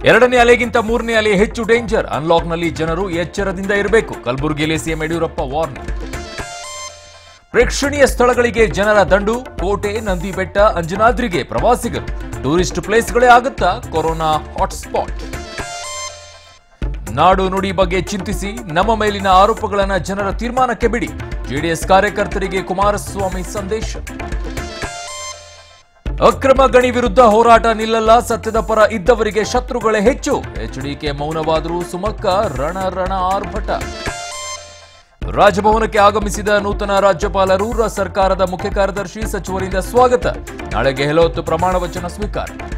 ಎರಡನೇ ಅಲೆಗಿಂತ ಮೂರನೇ ಅಲೆ ಹೆಚ್ಚು ಡೇಂಜರ್ ಅನ್ಲಾಕ್ನಲ್ಲಿ ಜನರು ಎಚ್ಚರದಿಂದ ಇರಬೇಕು ಕಲಬುರಗಿಯಲ್ಲಿ ಸಿಎಂ ಯಡಿಯೂರಪ್ಪ ವಾರ್ನಿಂಗ್ ಪ್ರೇಕ್ಷಣೀಯ ಸ್ಥಳಗಳಿಗೆ ಜನರ ದಂಡು ಕೋಟೆ ನಂದಿ ಬೆಟ್ಟ ಅಂಜನಾದ್ರಿಗೆ ಪ್ರವಾಸಿಗರು ಟೂರಿಸ್ಟ್ ಪ್ಲೇಸ್ಗಳೇ ಆಗುತ್ತಾ ಕೊರೋನಾ ಹಾಟ್ಸ್ಪಾಟ್ ನಾಡು ನುಡಿ ಬಗ್ಗೆ ಚಿಂತಿಸಿ ನಮ್ಮ ಮೇಲಿನ ಆರೋಪಗಳನ್ನ ಜನರ ತೀರ್ಮಾನಕ್ಕೆ ಬಿಡಿ ಜೆಡಿಎಸ್ ಕಾರ್ಯಕರ್ತರಿಗೆ ಕುಮಾರಸ್ವಾಮಿ ಸಂದೇಶ ಅಕ್ರಮ ಗಣಿ ವಿರುದ್ಧ ಹೋರಾಟ ನಿಲ್ಲಲ್ಲ ಸತ್ಯದ ಪರ ಇದ್ದವರಿಗೆ ಶತ್ರುಗಳೇ ಹೆಚ್ಚು ಎಚ್ಡಿಕೆ ಮೌನವಾದರೂ ಸುಮಕ್ಕ ರಣ ರಣ ಆರ್ಭಟ ರಾಜಭವನಕ್ಕೆ ಆಗಮಿಸಿದ ನೂತನ ರಾಜ್ಯಪಾಲರು ರ- ಸರ್ಕಾರದ ಮುಖ್ಯ ಕಾರ್ಯದರ್ಶಿ ಸಚಿವರಿಂದ ಸ್ವಾಗತ ನಾಳೆ ಗೆಹ್ಲೋತ್ ಪ್ರಮಾಣ ವಚನ ಸ್ವೀಕಾರ